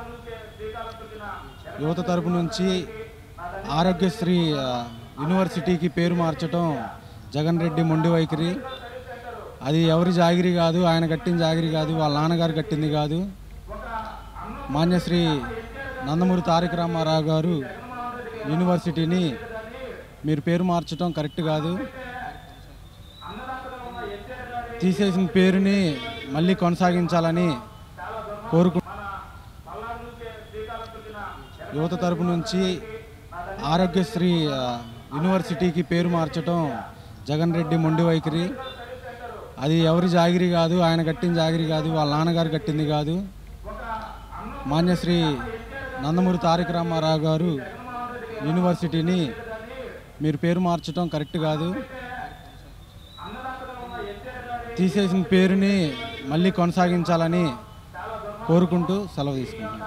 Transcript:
యువత తరపు నుంచి ఆరోగ్యశ్రీ ఆ, యూనివర్సిటీకి పేరు మార్చడం జగన్ రెడ్డి మొండి వైఖరి అది ఎవరి జాగిరి కాదు ఆయన కట్టిన జాగిరి కాదు వాళ్ళ నాన్నగారు కట్టింది కాదు మాన్యశ్రీ నందమూరి తారక రామారావు గారు యూనివర్సిటీని మీరు పేరు మార్చడం కరెక్ట్ కాదు తీసేసిన పేరుని మళ్ళీ కొనసాగించాలని కోరుకు యువత తరపు నుంచి ఆరోగ్యశ్రీ ఆ, యూనివర్సిటీకి పేరు మార్చడం జగన్ రెడ్డి మొండి వైఖరి అది ఎవరి జాగిరి కాదు ఆయన కట్టిన జాగిరి కాదు వాళ్ళ నాన్నగారు కట్టింది కాదు మాన్యశ్రీ నందమూరి తారక రామారావు గారు యూనివర్సిటీని మీరు పేరు మార్చడం కరెక్ట్ కాదు తీసేసిన పేరుని మళ్ళీ కొనసాగించాలని కోరుకుంటూ సెలవు తీసుకుంటున్నాను